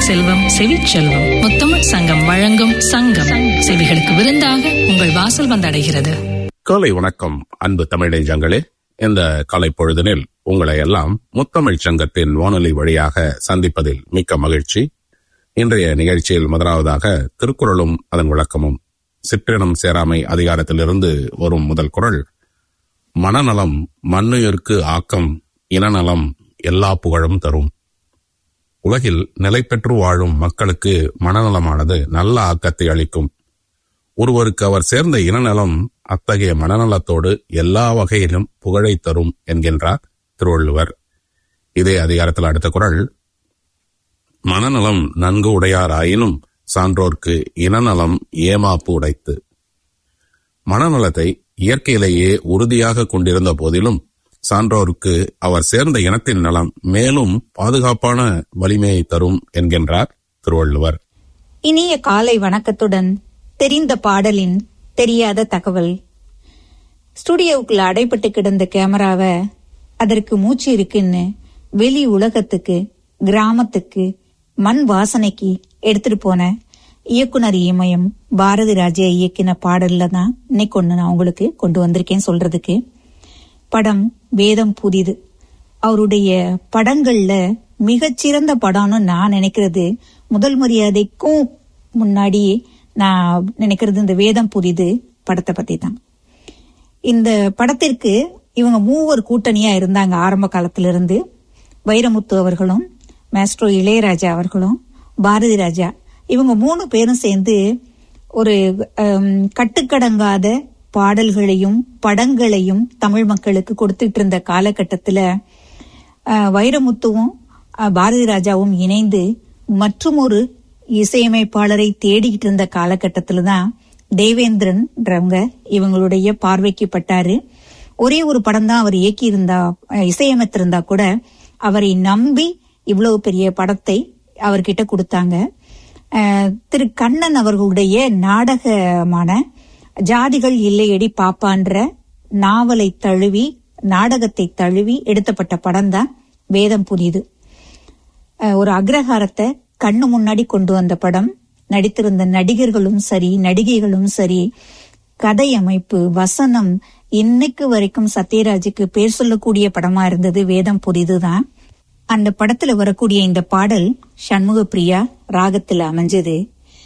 செல்வம் செவிச்செல்வம் முத்தமிழ் சங்கம் வழங்கும் சங்கம் செவிகளுக்கு விருந்தாக உங்கள் வாசல் வந்தடைகிறது காலை வணக்கம் அன்பு தமிழ் நெஞ்சங்களே இந்த காலை பொழுதினில் உங்களை எல்லாம் முத்தமிழ் சங்கத்தின் வானொலி வழியாக சந்திப்பதில் மிக்க மகிழ்ச்சி இன்றைய நிகழ்ச்சியில் முதலாவதாக திருக்குறளும் அதன் விளக்கமும் சிற்றினம் சேராமை அதிகாரத்திலிருந்து வரும் முதல் குறள் மனநலம் மண்ணுயிர்க்கு ஆக்கம் இனநலம் எல்லா புகழும் தரும் உலகில் நிலை பெற்று வாழும் மக்களுக்கு மனநலமானது நல்ல ஆக்கத்தை அளிக்கும் ஒருவருக்கு அவர் சேர்ந்த இனநலம் அத்தகைய மனநலத்தோடு எல்லா வகையிலும் புகழை தரும் என்கின்றார் திருவள்ளுவர் இதே அதிகாரத்தில் அடுத்த குறள் மனநலம் நன்கு உடையார் ஆயினும் சான்றோர்க்கு இனநலம் ஏமாப்பு உடைத்து மனநலத்தை இயற்கையிலேயே உறுதியாக கொண்டிருந்த போதிலும் சான்றோருக்கு அவர் சேர்ந்த இனத்தின் நலம் மேலும் பாதுகாப்பான வலிமையை தரும் என்கின்றார் திருவள்ளுவர் இனிய காலை வணக்கத்துடன் தெரிந்த பாடலின் தெரியாத தகவல் ஸ்டுடியோவுக்குள்ள அடைப்பட்டு கிடந்த கேமராவை அதற்கு மூச்சு இருக்குன்னு வெளி உலகத்துக்கு கிராமத்துக்கு மண் வாசனைக்கு எடுத்துட்டு போன இயக்குனர் இமயம் பாரதி ராஜா இயக்கின பாடல்ல தான் இன்னைக்கு ஒண்ணு நான் உங்களுக்கு கொண்டு வந்திருக்கேன் சொல்றதுக்கு படம் வேதம் புதிது அவருடைய படங்கள்ல மிகச்சிறந்த படம்னு நான் நினைக்கிறது முதல் மரியாதைக்கும் முன்னாடி நான் நினைக்கிறது இந்த வேதம் புதிது படத்தை பத்தி தான் இந்த படத்திற்கு இவங்க மூவர் கூட்டணியா இருந்தாங்க ஆரம்ப காலத்துல இருந்து வைரமுத்து அவர்களும் மேஸ்ட்ரோ இளையராஜா அவர்களும் பாரதி ராஜா இவங்க மூணு பேரும் சேர்ந்து ஒரு ஹம், கட்டுக்கடங்காத பாடல்களையும் படங்களையும் தமிழ் மக்களுக்கு கொடுத்துட்டு இருந்த காலகட்டத்துல அஹ், வைரமுத்துவும் அஹ், பாரதி ராஜாவும் இணைந்து மற்றும் ஒரு இசையமைப்பாளரை தேடிக்கிட்டு இருந்த காலகட்டத்துல தான் தேவேந்திரன்றவங்க இவங்களுடைய பார்வைக்கு பட்டாரு ஒரே ஒரு படம் தான் அவர் இயக்கியிருந்தா அஹ், இசையமைத்திருந்தா கூட அவரை நம்பி இவ்வளவு பெரிய படத்தை அவர்கிட்ட கொடுத்தாங்க அஹ், திரு கண்ணன் அவர்களுடைய நாடகமான ஜாதிகள் இல்லையடி பாப்பான்ற நாவலை தழுவி நாடகத்தை தழுவி எடுத்தப்பட்ட படம் தான் வேதம் புரியுது அஹ், ஒரு அக்ரஹாரத்தை கண்ணு முன்னாடி கொண்டு வந்த படம் நடித்திருந்த நடிகர்களும் சரி நடிகைகளும் சரி கதை அமைப்பு வசனம் இன்னைக்கு வரைக்கும் சத்யராஜுக்கு பேர் சொல்லக்கூடிய படமா இருந்தது வேதம் புரிதுதான் அந்த படத்துல வரக்கூடிய இந்த பாடல் சண்முக பிரியா ராகத்துல அமைஞ்சது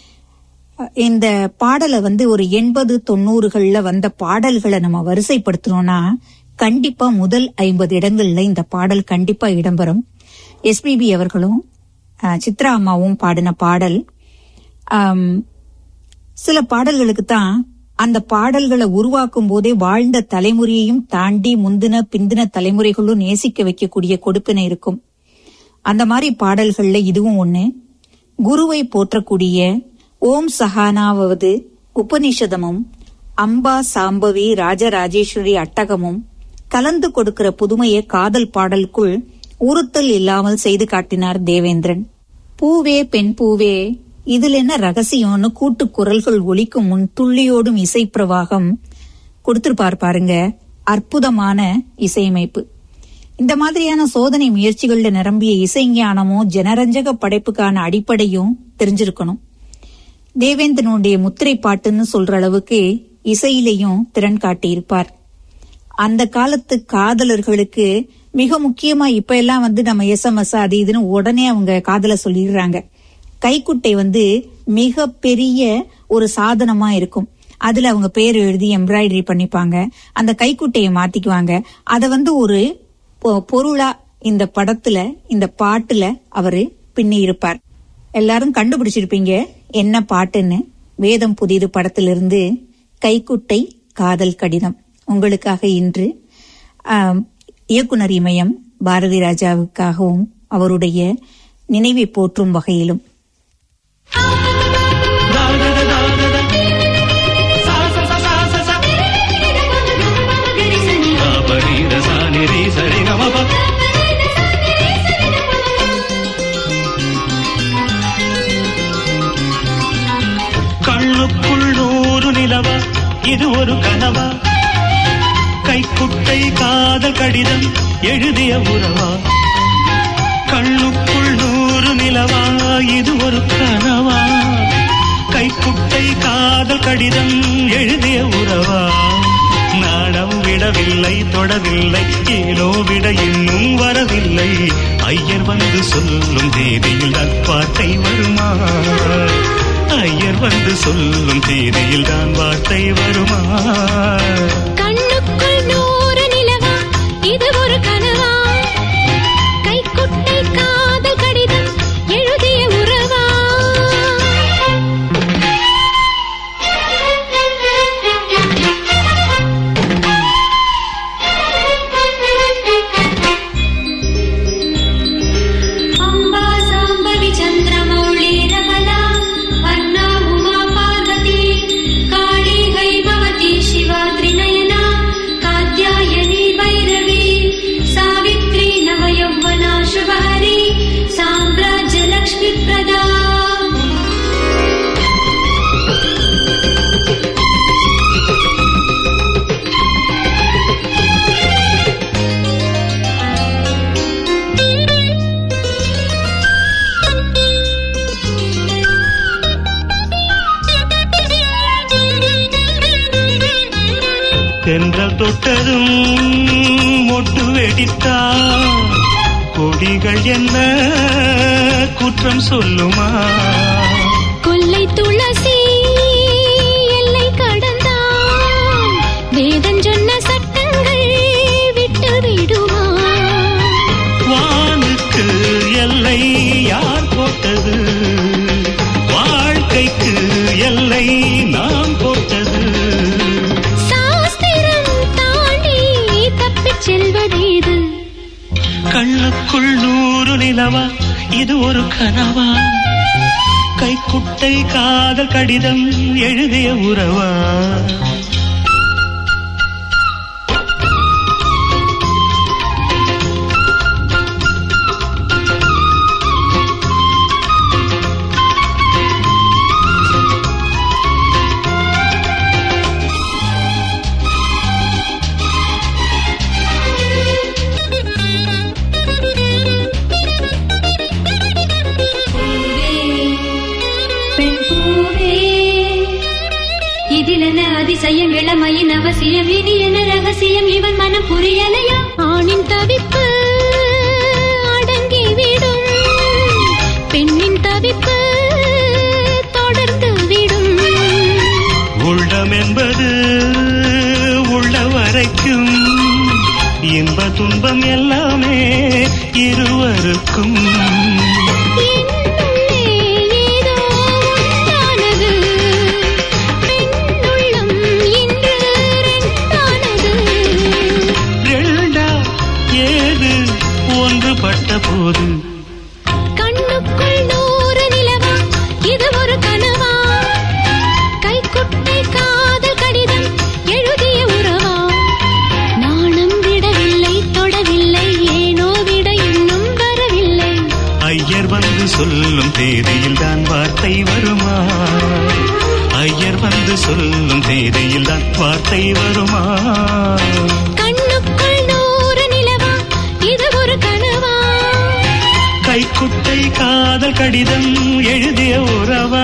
இந்த பாடலை வந்து ஒரு எண்பது தொண்ணூறுகள்ல வந்த பாடல்களை நம்ம வரிசைப்படுத்தணும்னா கண்டிப்பா முதல் ஐம்பது இடங்கள்ல இந்த பாடல் கண்டிப்பா இடம்பெறும் எஸ்பிபி அவர்களும் அஹ், சித்ரா அம்மாவும் பாடின பாடல் ஆம், சில பாடல்களுக்கு தான் அந்த பாடல்களை உருவாக்கும் போதே வாழ்ந்த தலைமுறையையும் தாண்டி முந்தின பிந்தின தலைமுறைகளும் நேசிக்க வைக்கக்கூடிய கொடுப்பினை இருக்கும் அந்த மாதிரி பாடல்கள்ல இதுவும் ஒண்ணு குருவை போற்றக்கூடிய ஓம் சஹானாவது உபனிஷதமும் அம்பா சாம்பவி ராஜராஜேஸ்வரி அட்டகமும் கலந்து கொடுக்கிற புதுமையை காதல் பாடலுக்குள் உறுத்தல் இல்லாமல் செய்து காட்டினார் தேவேந்திரன் பூவே பெண் பூவே இதுல என்ன ரகசியம்னு கூட்டு குரல்கள் ஒலிக்கும் முன் துள்ளியோடும் இசை பிரவாகம் கொடுத்திருப்பார் பாருங்க அற்புதமான இசையமைப்பு இந்த மாதிரியான சோதனை முயற்சிகள்ல நிரம்பிய இசைஞானமும் ஜனரஞ்சக படைப்புக்கான அடிப்படையும் தெரிஞ்சிருக்கணும் தேவேந்திரனுடைய முத்திரை பாட்டுன்னு சொல்ற அளவுக்கு இசையிலையும் திறன் காட்டியிருப்பார் அந்த காலத்து காதலர்களுக்கு மிக முக்கியமா இப்ப எல்லாம் வந்து நம்ம எஸ்எம்எஸ் அது இதுன்னு உடனே அவங்க காதல சொல்லிடுறாங்க கைக்குட்டை வந்து மிக பெரிய ஒரு சாதனமா இருக்கும் அதுல அவங்க பேர் எழுதி எம்ப்ராய்டரி பண்ணிப்பாங்க அந்த கைக்குட்டையை மாத்திக்குவாங்க அத வந்து ஒரு பொ- பொருளா இந்த படத்துல இந்த பாட்டுல அவரு பின்னி இருப்பார் எல்லாரும் கண்டுபிடிச்சிருப்பீங்க என்ன பாட்டுன்னு வேதம் புதிது படத்திலிருந்து கைக்குட்டை காதல் கடிதம் உங்களுக்காக இன்று ஆம், இயக்குனர் இமயம் பாரதி ராஜாவுக்காகவும் அவருடைய நினைவை போற்றும் வகையிலும் கண்ணுக்குள் நூறு நிலவா இது ஒரு கனவா கைக்குட்டை காதல் கடிதம் எழுதிய உறவா கண்ணுக்குள் நூறு நிலவா நிலவா இது ஒரு கனவா கைக்குட்டை காதல் கடிதம் எழுதிய உறவா நாடம் விடவில்லை தொடவில்லை ஏனோ விட இன்னும் வரவில்லை ஐயர் வந்து சொல்லும் தேதியில் நட்பாட்டை வருமா ஐயர் வந்து சொல்லும் தேதியில் தான் வார்த்தை வருமா கண்ணுக்குள் நூறு நிலவா இது ஒரு கனவா கைக்குட்டை காதல் கடிதம் எழுதிய உறவா अम्बा साम्बवि चन्द्रमौळी रमला अन्ना उमा पार्वती काली हैमवती शिवा त्रिनयना कात्यायनी भैरवी सावित्री नवयौवना शुभहरी साम्राज्यलक्ष्मीप्रदा தென்றல் தொட்டதும் மொட்டு வெடித்தா கொடிகள் என்ன குற்றம் சொல்லுமா கொல்லை துளசி எல்லை கடந்தான் வேதம் சொன்ன சட்டங்கள் விட்டு விடுமா வானுக்கு எல்லை யார் போட்டது வாழ்க்கைக்கு எல்லை நாம் போட்டது சாஸ்திரம் தாண்டி தப்பிச் செல்வதேது கண்ணுக்குள் நூறு நிலவா இது ஒரு கனவா கைக்குட்டை காதல் கடிதம் எழுதிய உறவா பூவே, பெண் பூவே, இதிலென அதிசயம் இளமையின் அவசியம் இனி என ரகசியம் இவன் மனம் புரியலையா ஆணின் தவிப்பு அடங்கிவிடும் பெண்ணின் தவிப்பு தொடர்ந்து விடும் உள்ளம் என்பது உள்ள வரைக்கும் இன்ப துன்பம் எல்லாமே இருவருக்கும் என்னுள்ளே ஏதோ உண்டானது பெண்ணுள்ளம் இன்று ரெண்டானது ரெண்டா ஏது ஒன்றுபட்ட போது கண்ணுக்குள் நூறு நிலவா இது ஒரு கனவா கைக்குட்டை காதல் கடிதம் எழுதிய உறவா நாணம் விடவில்லை தொடவில்லை ஏனோ விட இன்னும் வரவில்லை ஐயர் வந்து சொல்லும் தேதியில் தான் வார்த்தை வருமா ஐயர் வந்து சொல்லும் தேதியில் தான் வார்த்தை வருமா கண்ணுக்குள் நூறு நிலவா இது ஒரு கனவா கைக்குட்டை காதல் கடிதம் எழுதிய உறவா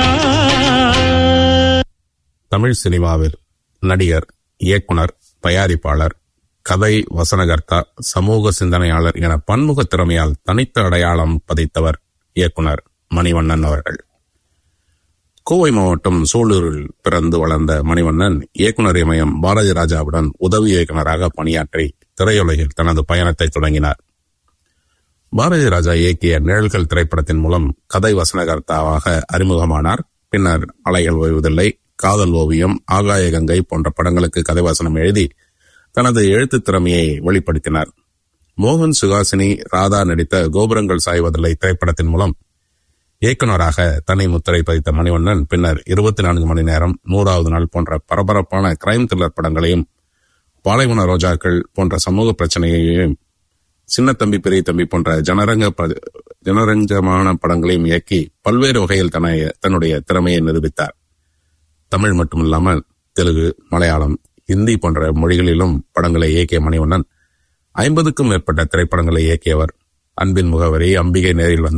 தமிழ் சினிமாவில் நடிகர் இயக்குனர் தயாரிப்பாளர் கதை வசனகர்த்தா சமூக சிந்தனையாளர் என பன்முக திறமையால் தனித்த அடையாளம் பதித்தவர் இயக்குனர் மணிவண்ணன் அவர்கள் கோவை மாவட்டம் சூலூரில் பிறந்து வளர்ந்த மணிவண்ணன் இயக்குனர் இமயம் பாரதி ராஜாவுடன் உதவி இயக்குனராக பணியாற்றி திரையுலகில் தனது பயணத்தை தொடங்கினார் பாரதி ராஜா இயக்கிய நிழல்கள் திரைப்படத்தின் மூலம் கதை வசனகர்த்தாவாக அறிமுகமானார் பின்னர் அலைகள் ஓய்வதில்லை காதல் ஓவியம் ஆகாய கங்கை போன்ற படங்களுக்கு கதை வசனம் எழுதி தனது எழுத்துத் திறமையை வெளிப்படுத்தினார் மோகன் சுகாசினி ராதா நடித்த கோபுரங்கள் சாய்வதில்லை திரைப்படத்தின் மூலம் இயக்குனராக தனி முத்திரை பதித்த மணிவண்ணன் பின்னர் இருபத்தி நான்கு மணி நேரம் நூறாவது நாள் போன்ற பரபரப்பான கிரைம் த்ரில்லர் படங்களையும் பாலைவன ரோஜாக்கள் போன்ற சமூக பிரச்சனையையும் சின்னத்தம்பி பெரிய தம்பி போன்ற ஜனரங்க ப- ஜனரஞ்சமான படங்களையும் இயக்கி பல்வேறு வகையில் தன்னை தன்னுடைய திறமையை நிரூபித்தார் தமிழ் மட்டுமில்லாமல் தெலுங்கு மலையாளம் இந்தி போன்ற மொழிகளிலும் படங்களை இயக்கிய மணிவண்ணன் ஐம்பதுக்கும் மேற்பட்ட திரைப்படங்களை இயக்கியவர் அன்பின் முகவரி அம்பிகை நேரில் வந்தால்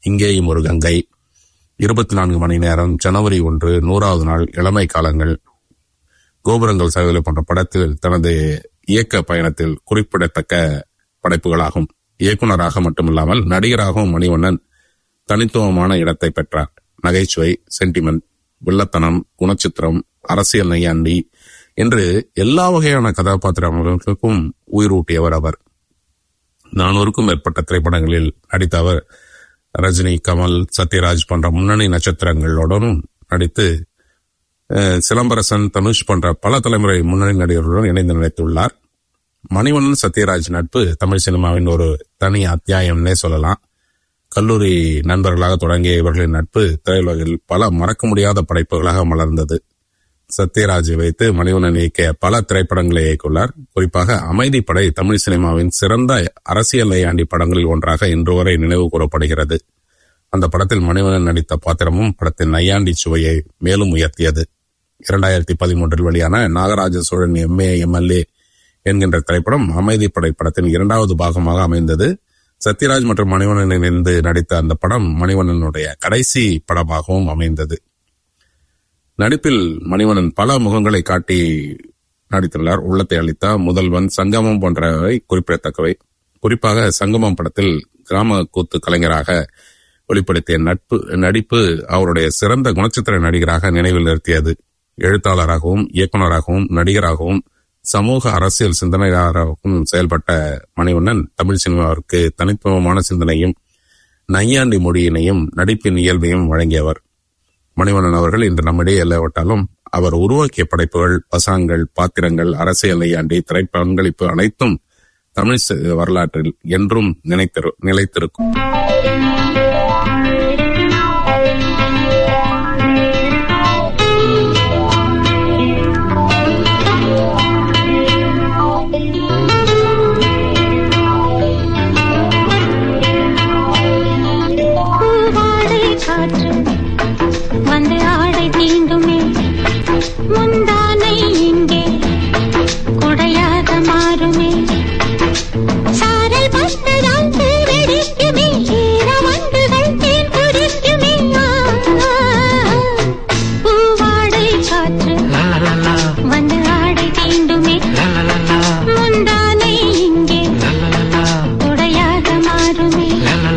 இங்கேயும் ஒரு கங்கை இருபத்தி நான்கு மணி நேரம் ஜனவரி ஒன்று நூறாவது நாள் இளமை காலங்கள் கோபுரங்கள் சகோதரி போன்ற படத்தில் தனது இயக்க பயணத்தில் குறிப்பிடத்தக்க படைப்புகளாகும் இயக்குனராக மட்டுமில்லாமல் நடிகராகவும் மணிவண்ணன் தனித்துவமான இடத்தை பெற்றார் நகைச்சுவை சென்டிமெண்ட் வில்லத்தனம் குணச்சித்திரம் அரசியல் நையாண்டி என்று எல்லா வகையான கதாபாத்திரங்களுக்கும் உயிரூட்டியவர் அவர் நானூறுக்கும் மேற்பட்ட திரைப்படங்களில் நடித்த அவர் ரஜினி கமல் சத்யராஜ் போன்ற முன்னணி நட்சத்திரங்களோடனும் நடித்து அஹ், சிலம்பரசன் தனுஷ் போன்ற பல தலைமுறை முன்னணி நடிகர்களுடன் இணைந்து நடித்துள்ளார் மணிவண்ணன் சத்யராஜ் நட்பு தமிழ் சினிமாவின் ஒரு தனி அத்தியாயம்னே சொல்லலாம் கல்லூரி நண்பர்களாக தொடங்கிய இவர்களின் நட்பு திரையுலகில் பல மறக்க முடியாத படைப்புகளாக மலர்ந்தது சத்யராஜை வைத்து மணிவண்ணன் இயக்கிய பல திரைப்படங்களை இயக்கியுள்ளார் குறிப்பாக அமைதிப்படை தமிழ் சினிமாவின் சிறந்த அரசியல் நையாண்டி படங்களில் ஒன்றாக இன்று வரை நினைவு கூறப்படுகிறது அந்த படத்தில் மணிவண்ணன் நடித்த பாத்திரமும் படத்தின் நையாண்டி சுவையை மேலும் உயர்த்தியது இரண்டாயிரத்தி பதிமூன்றில் வெளியான நாகராஜ சோழன் எம்ஏ எம்எல்ஏ என்கின்ற திரைப்படம் அமைதிப்படை படத்தின் இரண்டாவது பாகமாக அமைந்தது சத்யராஜ் மற்றும் மணிவண்ணன் இணைந்து நடித்த அந்த படம் மணிவண்ணனுடைய கடைசி படமாகவும் அமைந்தது நடிப்பில் மணிவண்ணன் பல முகங்களை காட்டி நடித்துள்ளார் உள்ளத்தை அளித்தா முதல்வன் சங்கமம் போன்றவை குறிப்பிடத்தக்கவை குறிப்பாக சங்கமம் படத்தில் கிராம கூத்து கலைஞராக வெளிப்படுத்திய நட்பு நடிப்பு அவருடைய சிறந்த குணச்சித்திர நடிகராக நினைவில் நிறுத்தியது எழுத்தாளராகவும் இயக்குனராகவும் நடிகராகவும் சமூக அரசியல் சிந்தனையாளராகவும் செயல்பட்ட மணிவண்ணன் தமிழ் சினிமாவிற்கு தனித்துவமான சிந்தனையும் நையாண்டி மொழியினையும் நடிப்பின் இயல்பையும் வழங்கியவர் மணிவண்ணன் அவர்கள் இன்று நம்மிடையே இல்லாவிட்டாலும் அவர் உருவாக்கிய படைப்புகள் பசாங்கள் பாத்திரங்கள் அரசியல் நையாண்டி திரைப்பங்களிப்பு அனைத்தும் தமிழ் சி- வரலாற்றில் என்றும் நினைத்திரு நிலைத்திருக்கும் பூவாடை காற்று வந்து ஆடை தீண்டுமே முந்தானை இங்கே குடையாக மாறுமே சாரல் பட்டதால் வெடிக்குமே ஈர வண்டுகள் தேன் குடிக்குமே ஆ, ஆ, ஆ. பூவாடை காற்று வந்து ஆடை தீண்டுமே முந்தானை இங்கே குடையாக மாறுமே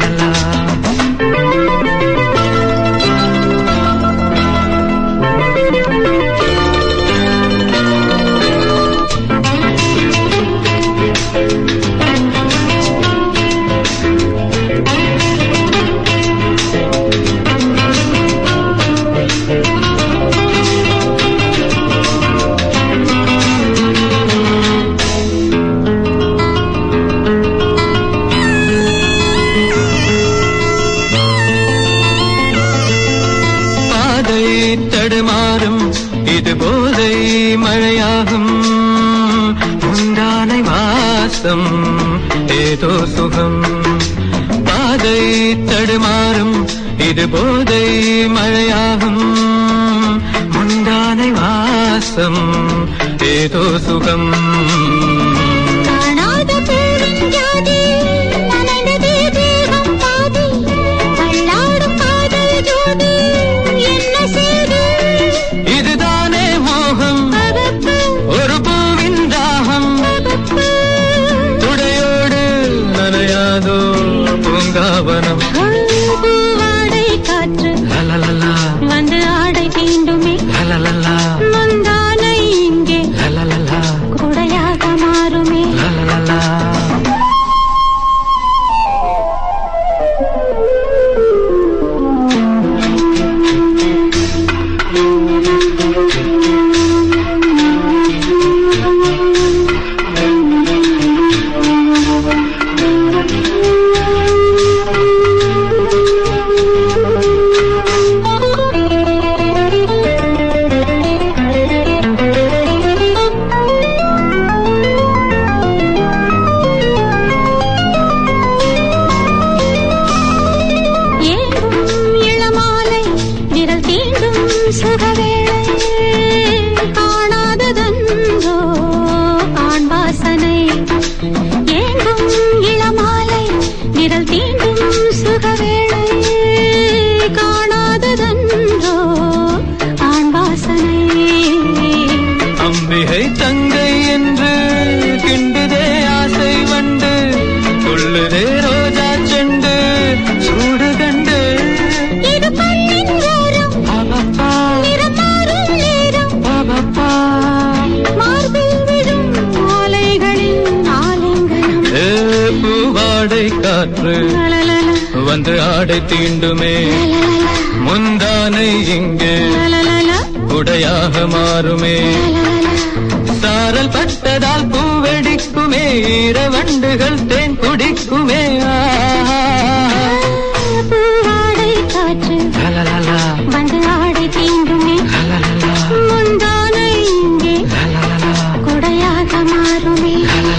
பாதை தடுமாறும் இது போதை மழையாகும் முந்தானை வாசம் ஏதோ சுகம் பாதை தடுமாறும் இது போதை மழையாகும் முந்தானை வாசம் ஏதோ சுகம் காணாத பூவின் ஜாதி நனைந்ததே தேகம் பாதி தள்ளாடும் காதல் ஜோதி என்ன செய்து இதுதானே மோகம் பகப்பு ஒரு பூவின் தாகம் பகப்பு துடையோடு நனையாதோ பூங்காவனம் பூவாடை காற்று லலலலா, வந்து ஆடை தீண்டுமே லலலலா, முந்தானை இங்கே லலலலா, குடையாக மாறுமே லலலலா. ஏங்கும் இளமாலை விரல் தீண்டும் சுகவேளை காணாததன்றோ ஆண் வாசனை ஏங்கும் இளமாலை விரல் தீண்டும் சுகவேளை காற்று வந்து ஆடை தீண்டுமே முந்தானை இங்கே உடையாக மாறுமே சாரல் பட்டதால் பூவெடிக்குமே ஈரவண்டுகள் தேன் குடிக்குமே ஆஹா. பூவாடை காற்று லலலலா, வந்து ஆடை தீண்டுமே லலலலா, முந்தானை இங்கே லலலலா, கொடையாக மாறுமே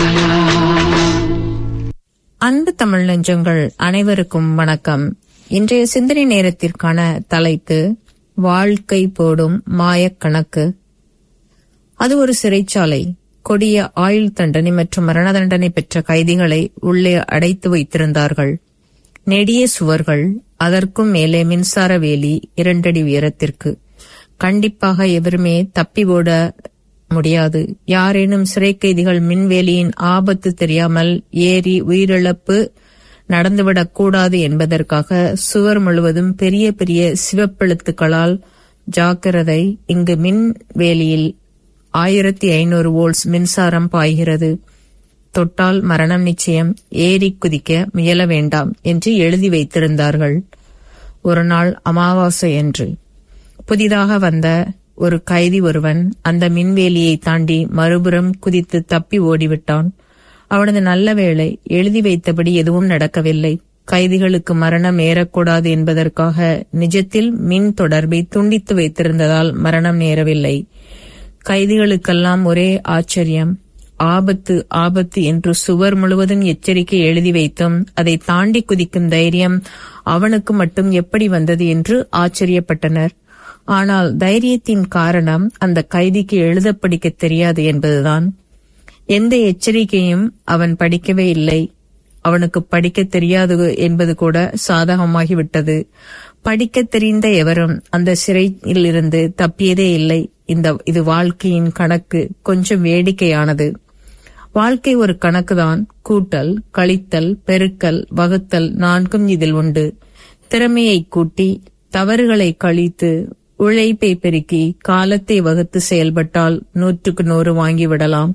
அன்பு தமிழ் நெஞ்சங்கள் அனைவருக்கும் வணக்கம் இன்றைய சிந்தனை நேரத்திற்கான தலைப்பு வாழ்க்கை போடும் மாயக்கணக்கு அது ஒரு சிறைச்சாலை கொடிய ஆயுள் தண்டனை மற்றும் மரண தண்டனை பெற்ற கைதிகளை உள்ளே அடைத்து வைத்திருந்தார்கள் நெடிய சுவர்கள் அதற்கும் மேலே மின்சார வேலி இரண்டடி உயரத்திற்கு கண்டிப்பாக எவருமே தப்பி ஓட முடியாது யாரேனும் சிறை கைதிகள் மின்வேலியின் ஆபத்து தெரியாமல் ஏறி உயிரிழப்பு நடந்துவிடக் கூடாது என்பதற்காக சுவர் முழுவதும் பெரிய பெரிய சிவப்பெழுத்துக்களால் ஜாக்கிரதை இங்கு மின்வேலியில் ஆயிரத்தி ஐநூறு வோல்ட்ஸ் மின்சாரம் பாய்கிறது தொட்டால் மரணம் நிச்சயம் ஏறி குதிக்க முயல வேண்டாம் என்று எழுதி வைத்திருந்தார்கள் ஒரு நாள் அமாவாசை என்று புதிதாக வந்த ஒரு கைதி ஒருவன் அந்த மின்வேலியை தாண்டி மறுபுறம் குதித்து தப்பி ஓடிவிட்டான் அவனது நல்ல வேளை எழுதி வைத்தபடி எதுவும் நடக்கவில்லை கைதிகளுக்கு மரணம் ஏறக்கூடாது என்பதற்காக நிஜத்தில் மின் தொடர்பை துண்டித்து வைத்திருந்ததால் மரணம் நேரவில்லை கைதிகளுக்கெல்லாம் ஒரே ஆச்சரியம் ஆபத்து ஆபத்து என்று சுவர் முழுவதும் எச்சரிக்கை எழுதி வைத்தும் அதை தாண்டி குதிக்கும் தைரியம் அவனுக்கு மட்டும் எப்படி வந்தது என்று ஆச்சரியப்பட்டனர் ஆனால் தைரியத்தின் காரணம் அந்த கைதிக்கு எழுத படிக்க தெரியாது என்பதுதான் எந்த எச்சரிக்கையும் அவன் படிக்கவே இல்லை அவனுக்கு படிக்க தெரியாது என்பது கூட சாதகமாகிவிட்டது படிக்க தெரிந்த எவரும் அந்த சிறையில் இருந்து தப்பியதே இல்லை இந்த இது வாழ்க்கையின் கணக்கு கொஞ்சம் வேடிக்கையானது வாழ்க்கை ஒரு கணக்குதான் கூட்டல் கழித்தல் பெருக்கல் வகுத்தல் நான்கும் இதில் உண்டு திறமையை கூட்டி தவறுகளை கழித்து உழைப்பை பெருக்கி காலத்தை வகுத்து செயல்பட்டால் நூற்றுக்கு நூறு வாங்கிவிடலாம்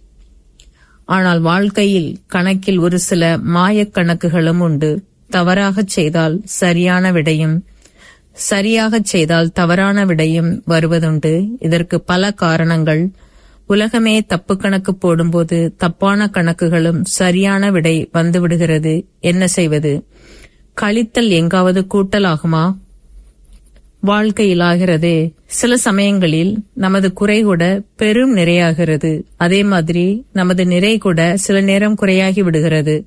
ஆனால் வாழ்க்கையில் கணக்கில் ஒரு சில மாயக் கணக்குகளும் உண்டு தவறாகச் செய்தால் சரியான விடையும் சரியாகச் செய்தால் தவறான விடையும் வருவதுண்டு இதற்கு பல காரணங்கள் உலகமே தப்பு கணக்கு போடும்போது தப்பான கணக்குகளும் சரியான விடை வந்துவிடுகிறது என்ன செய்வது கழித்தல் எங்காவது கூட்டல் ஆகுமா வாழ்க்கையில் ஆகிறதே சில சமயங்களில் நமது குறை கூட பெரும் நிறையாகிறது அதே மாதிரி நமது நிறை கூட சில நேரம் குறையாகி விடுகிறது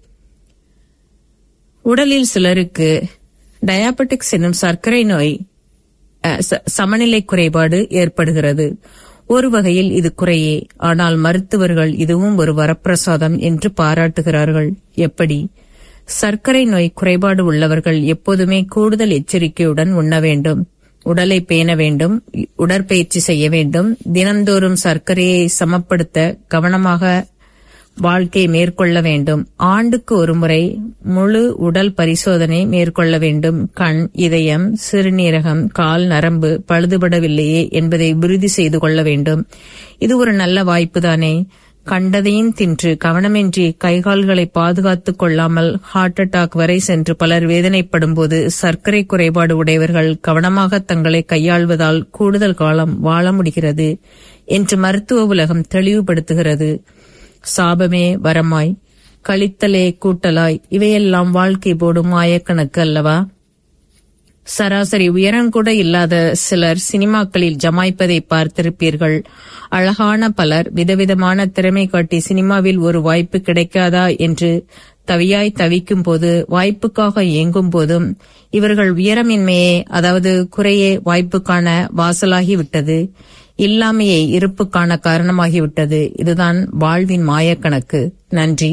உடலில் சிலருக்கு டயாபெட்டிக்ஸ் என்னும் சர்க்கரை நோய் அஹ், ச- சமநிலை குறைபாடு ஏற்படுகிறது ஒரு வகையில் இது குறையே ஆனால் மருத்துவர்கள் இதுவும் ஒரு வரப்பிரசாதம் என்று பாராட்டுகிறார்கள் எப்படி சர்க்கரை நோய் குறைபாடு உள்ளவர்கள் எப்போதுமே கூடுதல் எச்சரிக்கையுடன் உண்ண வேண்டும் உடலை பேண வேண்டும் உடற்பயிற்சி செய்ய வேண்டும் தினந்தோறும் சர்க்கரையை சமப்படுத்த கவனமாக வாழ்க்கை மேற்கொள்ள வேண்டும் ஆண்டுக்கு ஒருமுறை முழு உடல் பரிசோதனை மேற்கொள்ள வேண்டும் கண் இதயம் சிறுநீரகம் கால் நரம்பு பழுதுபடவில்லையே என்பதை உறுதி செய்து கொள்ள வேண்டும் இது ஒரு நல்ல வாய்ப்புதானே கண்டதையும் தின்று கவனமின்றி கைகால்களை பாதுகாத்துக் கொள்ளாமல் ஹார்ட் அட்டாக் வரை சென்று பலர் வேதனைப்படும் போது சர்க்கரை குறைபாடு உடையவர்கள் கவனமாக தங்களை கையாள்வதால் கூடுதல் காலம் வாழ முடிகிறது என்று மருத்துவ உலகம் தெளிவுபடுத்துகிறது சாபமே வரமாய் கழித்தலே கூட்டலாய் இவையெல்லாம் வாழ்க்கை போடும் மாயக்கணக்கு அல்லவா சராசரி உயரம் கூட இல்லாத சிலர் சினிமாக்களில் ஜமாய்ப்பதை பார்த்திருப்பீர்கள் அழகான பலர் விதவிதமான திறமை காட்டி சினிமாவில் ஒரு வாய்ப்பு கிடைக்காதா என்று தவியாய் தவிக்கும் போது வாய்ப்புக்காக இயங்கும் போதும் இவர்கள் உயரமின்மையே அதாவது குறையே வாய்ப்புக்கான வாசலாகி விட்டது இல்லாமையே இருப்புக்கான காரணமாகிவிட்டது இதுதான் வாழ்வின் மாயக்கணக்கு நன்றி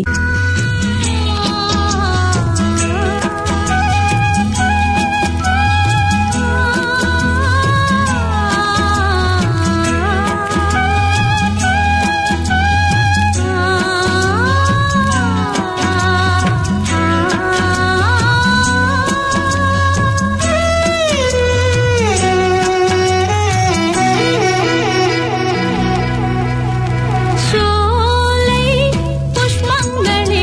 சோலை புஷ்பங்களே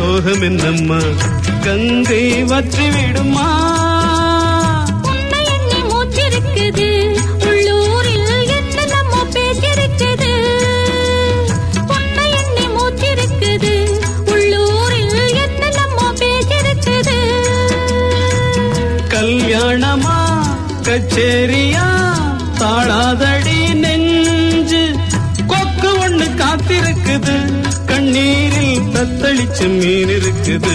சோகம் என்னம்மா கங்கை வற்றி விடுமா உன்னை எண்ணி மூச்சிருக்குது உள்ளூரில் என்ன நம்ம பேச்சிருக்குது உன்னை எண்ணி மூச்சிருக்குது உள்ளூரில் என்ன நம்ம பேச்சிருக்குது கல்யாணமா கச்சேரியா தாழாதடி நெஞ்சு கொக்கு ஒண்ணு காத்திருக்குது கண்ணீரில் தத்தளிச்ச மீன் இருக்குது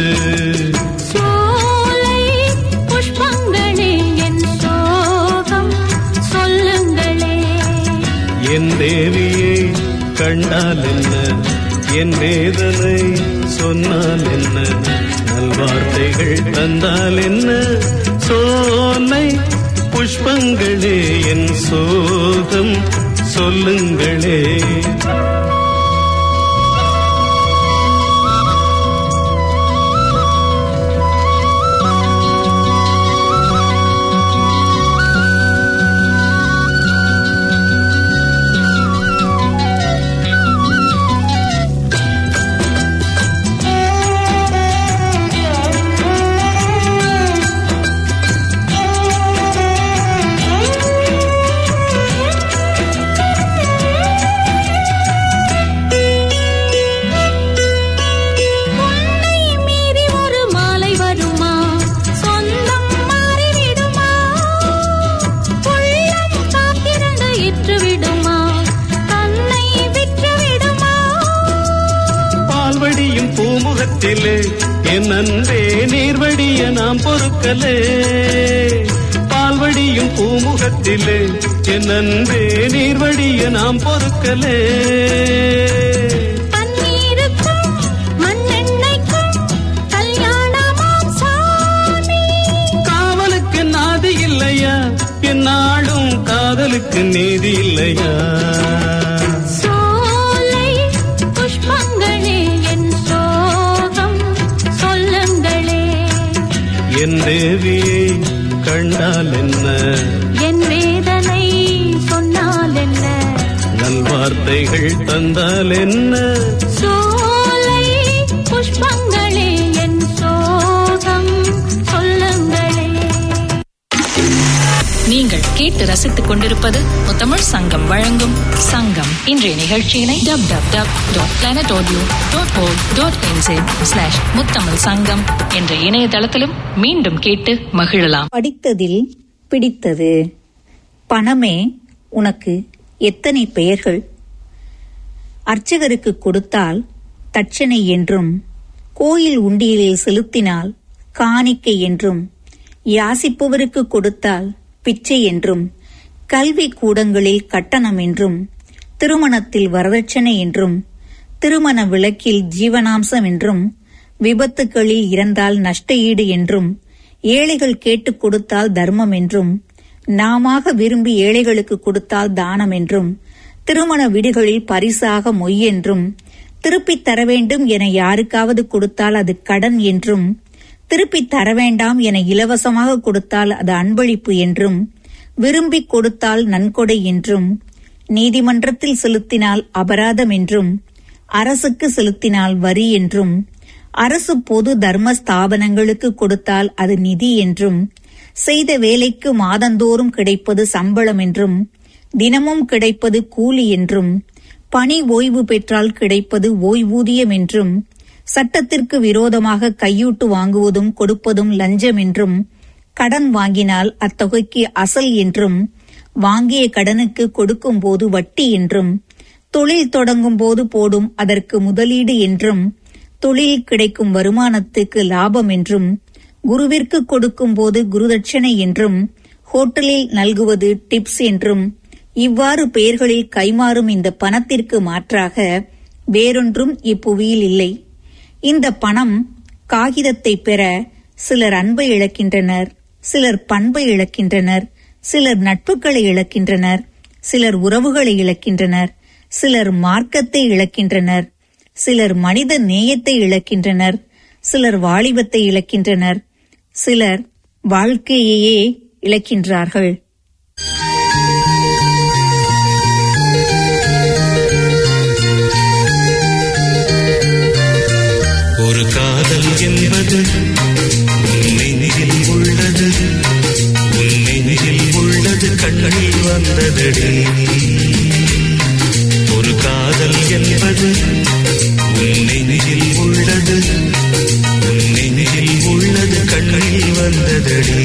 சோலை புஷ்பங்களே என் சோகம் சொல்லுங்களே என் தேவியை கண்டால் என்ன என் வேதனை சொன்னால் என்ன நல்வார்த்தைகள் தந்தால் என்ன சோலை புஷ்பங்களே என் சோகம் சொல்லுங்களே உன்னை மீறி ஒரு மாலை வருமா சொந்தம் மாறிவிடுமா உள்ளம் காத்திருந்து இற்று விடுமா தன்னை விற்று விடுமா பால்வடியும் பூமுகத்திலே என் அன்பே நீர்வடிய நாம் பொறுக்கலே பால்வடியும் பூமுகத்திலே என் அன்பே நீர்வடிய நாம் பொறுக்கலே பன்னீருக்கும் மண்ணெண்ணெய்க்கும் கல்யாணமாம் சாமி காவலுக்கு நாதி இல்லையா என் நாடும் காதலுக்கு நீதி இல்லையா சோலை புஷ்பங்களே என் சோகம் சொல்லுங்களே என் தேவியை கண்டால் என்ன என் வேதனை சொன்னால் என்ன நல்வார்த்தைகள் தந்தால் என்ன சோலை புஷ்பங்களே என் சோகம் சொல்லுங்களே நீங்கள் கேட்டு ரசித்துக் கொண்டிருப்பது முத்தமிழ் சங்கம் வழங்கும் சங்கம் இன்றைய நிகழ்ச்சியினை W W W dot planet audio dot O dot slash Muthamizh Sangam என்ற இணையதளத்திலும் மீண்டும் கேட்டு மகிழலாம் படித்ததில் பிடித்தது பணமே உனக்கு எத்தனை பெயர்கள் அர்ச்சகருக்கு கொடுத்தால் தட்சணை என்றும் கோயில் உண்டியலில் செலுத்தினால் காணிக்கை என்றும் யாசிப்பவருக்கு கொடுத்தால் பிச்சை என்றும் கல்வி கூடங்களில் கட்டணம் என்றும் திருமணத்தில் வரதட்சணை என்றும் திருமண விளக்கில் ஜீவனாம்சம் என்றும் விபத்துகளில் இறந்தால் நஷ்ட ஈடு என்றும் ஏழைகள் கேட்டுக் கொடுத்தால் தர்மம் என்றும் நாமாக விரும்பி ஏழைகளுக்கு கொடுத்தால் தானம் என்றும் திருமண வீடுகளில் பரிசாக மொய் என்றும் திருப்பித் தர வேண்டும் என யாருக்காவது கொடுத்தால் அது கடன் என்றும் திருப்பித் தர வேண்டாம் என இலவசமாக கொடுத்தால் அது அன்பளிப்பு என்றும் விரும்பி கொடுத்தால் நன்கொடை என்றும் நீதிமன்றத்தில் செலுத்தினால் அபராதம் என்றும் அரசுக்கு செலுத்தினால் வரி என்றும் அரசு பொது தர்ம ஸ்தாபனங்களுக்கு கொடுத்தால் அது நிதி என்றும் செய்த வேலைக்கு மாதந்தோறும் கிடைப்பது சம்பளம் என்றும் தினமும் கிடைப்பது கூலி என்றும் பணி ஓய்வு பெற்றால் கிடைப்பது ஓய்வூதியம் என்றும் சட்டத்திற்கு விரோதமாக கையூட்டு வாங்குவதும் கொடுப்பதும் லஞ்சம் என்றும் கடன் வாங்கினால் அத்தொகைக்கு அசல் என்றும் வாங்கிய கடனுக்கு கொடுக்கும் போது வட்டி என்றும் தொழில் தொடங்கும் போது போடும் அதற்கு முதலீடு என்றும் தொழில் கிடைக்கும் வருமானத்துக்கு லாபம் என்றும் குருவிற்கு கொடுக்கும் போது குருதட்சணை என்றும் ஹோட்டலில் நல்குவது டிப்ஸ் என்றும் இவ்வாறு பெயர்களில் கைமாறும் இந்த பணத்திற்கு மாற்றாக வேறொன்றும் இப்புவியில் இல்லை இந்த பணம் காகிதத்தை பெற சிலர் அன்பை இழக்கின்றனர் சிலர் பண்பை இழக்கின்றனர் சிலர் நட்புகளை இழக்கின்றனர் சிலர் உறவுகளை இழக்கின்றனர் சிலர் மார்க்கத்தை இழக்கின்றனர் சிலர் மனித நேயத்தை இழக்கின்றனர் சிலர் வாலிபத்தை இழக்கின்றனர் சிலர் வாழ்க்கையையே இழக்கின்றார்கள் ஒரு காதல் என்பது உன் நெஞ்சில் உள்ளது உன் நெஞ்சில் உள்ளது கண்ணில் வந்ததடி ஒரு காதல் என்பது உன் நெஞ்சில் உள்ளது உன் நெஞ்சில் உள்ளது கண்ணில் வந்ததடி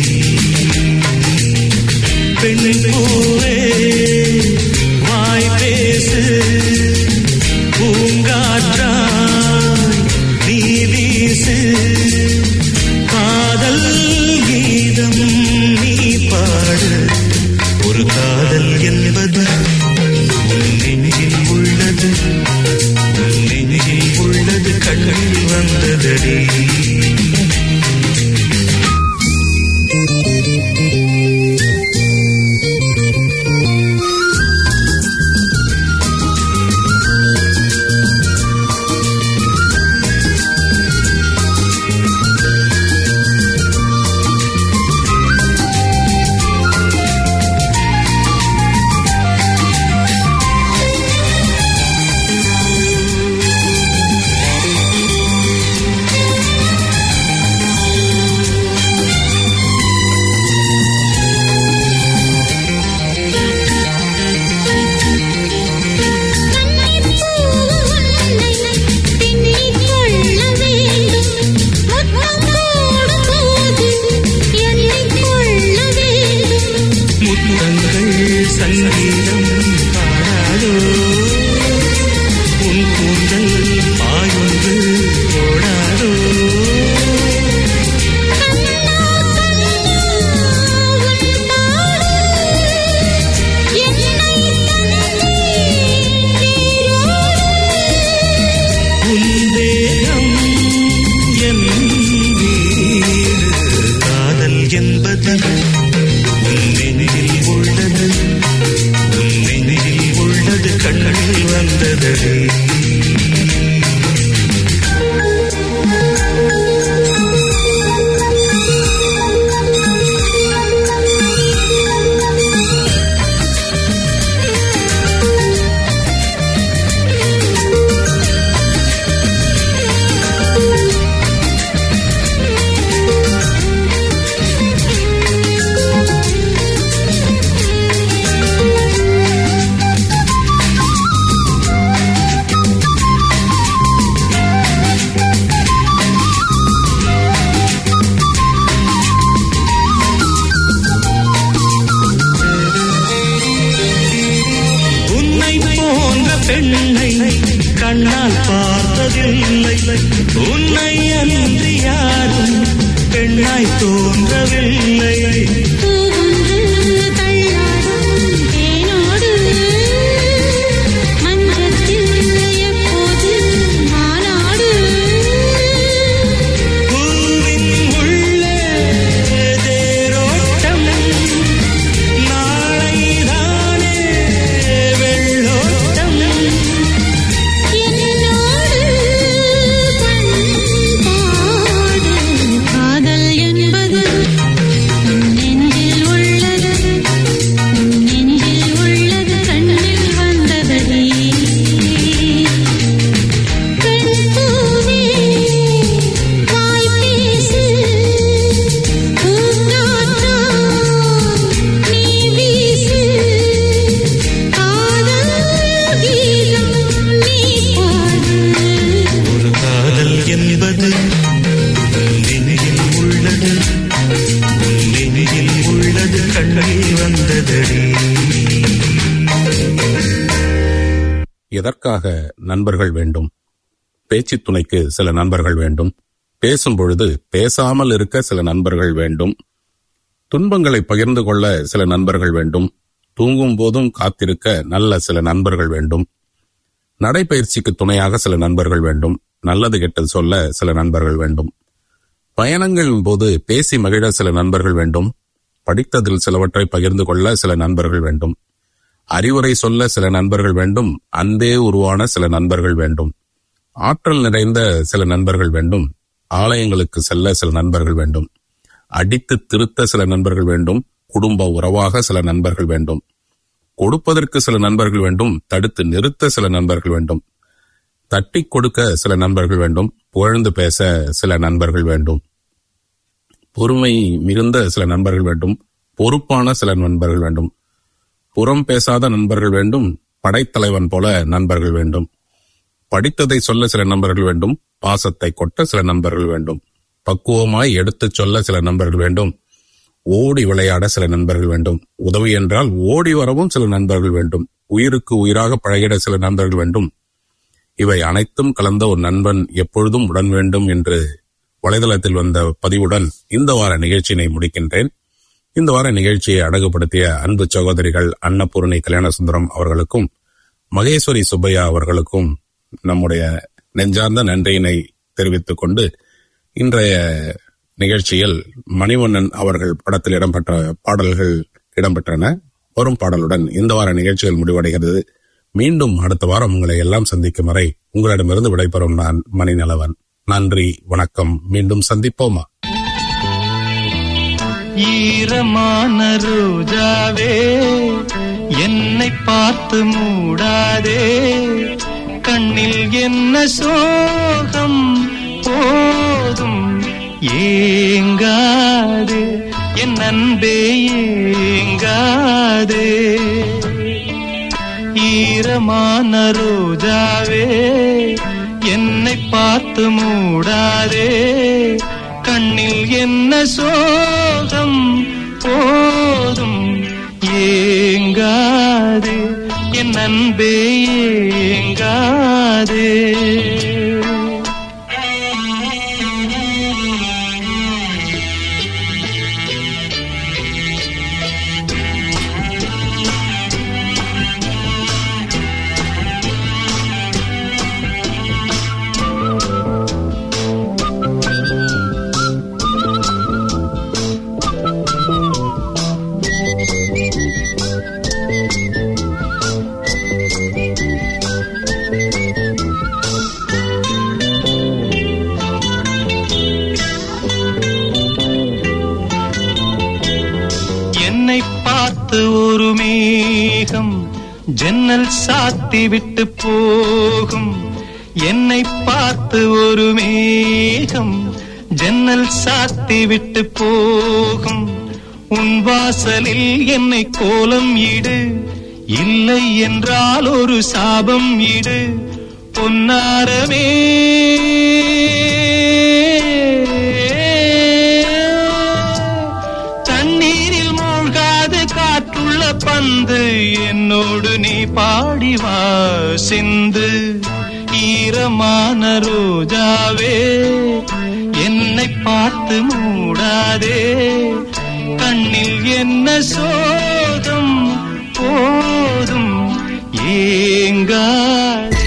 பெண் பூவே வாய் பேசு பூங்காற்றாய் நீ வீசு காதல் கீதம் நீ பாடு ஒரு காதல் என்பது உன் நெஞ்சில் உள்ளது உன் நெஞ்சில் உள்ளது கண்ணில் வந்ததடி முத்தங்கள் சங்கீதம் பாடாதோ உன் கூந்தல் பாயொன்று ஓடாதோ உன் தேகம் என் வீடு காதல் என்பது உன் நெஞ்சில் உள்ளது உன் நெஞ்சில் உள்ளது கண்ணில் வந்ததடி உன்னை போன்ற பெண்ணை கண்ணால் பார்த்ததில்லை உன்னை அன்றி யாரும் பெண்ணாய் தோன்றவில்லை பூவின் உள்ளே தேரோட்டம் நாளைதானே வெள்ளோட்டம் காதல் என்பது உன் நெஞ்சில் உள்ளது உன் நெஞ்சில் உள்ளது கண்ணில் வந்ததடி பெண் பூவே வாய் பேசு பூங்காற்றா நீ வீசு காதல் கீதம் நீ பாடு ஒரு காதல் என்பது உன் நெஞ்சில் உள்ளது உன் நெஞ்சில் உள்ளது கண்ணில் வந்ததடி எதற்காக நண்பர்கள் வேண்டும் பேச்சுத் துணைக்கு சில நண்பர்கள் வேண்டும் பேசும் பொழுது பேசாமல் இருக்க சில நண்பர்கள் வேண்டும் துன்பங்களை பகிர்ந்து கொள்ள சில நண்பர்கள் வேண்டும் தூங்கும் போதும் காத்திருக்க நல்ல சில நண்பர்கள் வேண்டும் நடைப்பயிற்சிக்கு துணையாக சில நண்பர்கள் வேண்டும் நல்லது கெட்டது சொல்ல சில நண்பர்கள் வேண்டும் பயணங்களின் போது பேசி மகிழ சில நண்பர்கள் வேண்டும் படித்ததில் சிலவற்றை பகிர்ந்து கொள்ள சில நண்பர்கள் வேண்டும் அறிவுரை சொல்ல சில நண்பர்கள் வேண்டும் அன்பே உருவான சில நண்பர்கள் வேண்டும் ஆற்றல் நிறைந்த சில நண்பர்கள் வேண்டும் ஆலயங்களுக்கு செல்ல சில நண்பர்கள் வேண்டும் அடித்து திருத்த சில நண்பர்கள் வேண்டும் குடும்ப உறவாக சில நண்பர்கள் வேண்டும் கொடுப்பதற்கு சில நண்பர்கள் வேண்டும் தடுத்து நிறுத்த சில நண்பர்கள் வேண்டும் தட்டி கொடுக்க சில நண்பர்கள் வேண்டும் புகழ்ந்து பேச சில நண்பர்கள் வேண்டும் பொறுமை மிகுந்த சில நண்பர்கள் வேண்டும் பொறுப்பான சில நண்பர்கள் வேண்டும் புறம் பேசாத நண்பர்கள் வேண்டும் படைத்தலைவன் போல நண்பர்கள் வேண்டும் படித்ததை சொல்ல சில நண்பர்கள் வேண்டும் பாசத்தை கொட்ட சில நண்பர்கள் வேண்டும் பக்குவமாய் எடுத்துச் சொல்ல சில நண்பர்கள் வேண்டும் ஓடி விளையாட சில நண்பர்கள் வேண்டும் உதவி என்றால் ஓடி வரவும் சில நண்பர்கள் வேண்டும் உயிருக்கு உயிராக பழகிட சில நண்பர்கள் வேண்டும் இவை அனைத்தும் கலந்த ஒரு நண்பன் எப்பொழுதும் உடன் வேண்டும் என்று வலைதளத்தில் வந்த பதிவுடன் இந்த வார நிகழ்ச்சியினை முடிக்கின்றேன் இந்த வார நிகழ்ச்சியை அழகுபடுத்திய அன்பு சகோதரிகள் அன்னபூர்ணி கல்யாணசுந்தரம் அவர்களுக்கும் மகேஸ்வரி சுப்பையா அவர்களுக்கும் நம்முடைய நெஞ்சார்ந்த நன்றியினை தெரிவித்துக் கொண்டு இன்றைய நிகழ்ச்சியில் மணிவண்ணன் அவர்கள் படத்தில் இடம்பெற்ற பாடல்கள் இடம்பெற்றன வரும் பாடலுடன் இந்த வார நிகழ்ச்சிகள் முடிவடைகிறது மீண்டும் அடுத்த வாரம் உங்களை எல்லாம் சந்திக்கும் வரை உங்களிடமிருந்து விடைபெறும் நான் மணிநலவன் நன்றி வணக்கம் மீண்டும் சந்திப்போமா ஈரமான ரோஜாவே என்னை பார்த்து மூடாதே கண்ணில் என்ன சோகம் போதும் ஏங்காதே என் அன்பே ஏங்காதே ஈரமான ரோஜாவே என்னை பார்த்து மூடாதே கண்ணில் என்ன சோகம் போதும் ஏங்காதே என் அன்பே ஏங்காதே என்னை பார்த்து ஒரு மேகம் ஜன்னல் சாத்தி விட்டு போகும் என்னை பார்த்து ஒரு மேகம் ஜன்னல் சாத்தி விட்டு போகும் உன் வாசலில் என்னை கோலம் இடு இல்லை என்றால் ஒரு சாபம் இடு பொன்னாரமே தண்ணீரில் மூழ்காது காற்றுள்ள பந்து என்னோடு நீ பாடி வா சிந்து ஈரமான ரோஜாவே என்னை பார்த்து மூடாதே கண்ணில் என்ன சோகம் போதும் ஏங்காதே